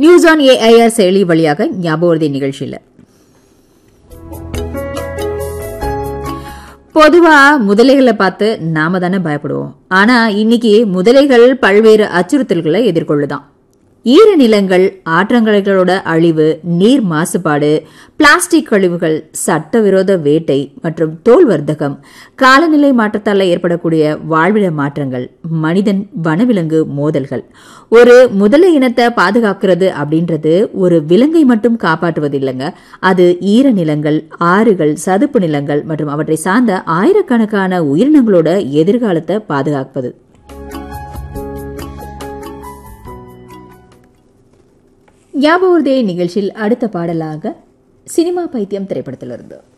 news on AIR செயலி வழியாக ஞாபகத்தை நிகழ்ச்சியில் பொதுவா முதலைகளை பார்த்து நாம தானே பயப்படுவோம் ஆனா இன்னைக்கு முதலைகள் பல்வேறு அச்சுறுத்தல்களை எதிர்கொள்ளுதாம் ஈரநிலங்கள் ஆற்றங்கரைகளோட அழிவு நீர் மாசுபாடு பிளாஸ்டிக் கழிவுகள் சட்டவிரோத வேட்டை மற்றும் தோல் வர்த்தகம் காலநிலை மாற்றத்தால் ஏற்படக்கூடிய வாழ்விட மாற்றங்கள் மனிதன் வனவிலங்கு மோதல்கள் ஒரு முதலை இனத்தை பாதுகாக்கிறது அப்படின்றது ஒரு விலங்கை மட்டும் காப்பாற்றுவது இல்லைங்க அது ஈரநிலங்கள் ஆறுகள் சதுப்பு நிலங்கள் மற்றும் அவற்றை சார்ந்த ஆயிரக்கணக்கான உயிரினங்களோட எதிர்காலத்தை பாதுகாப்பது ஞாபகத்தே நிகழ்ச்சியில் அடுத்த பாடலாக சினிமா பைத்தியம் திரைப்படத்திலிருந்து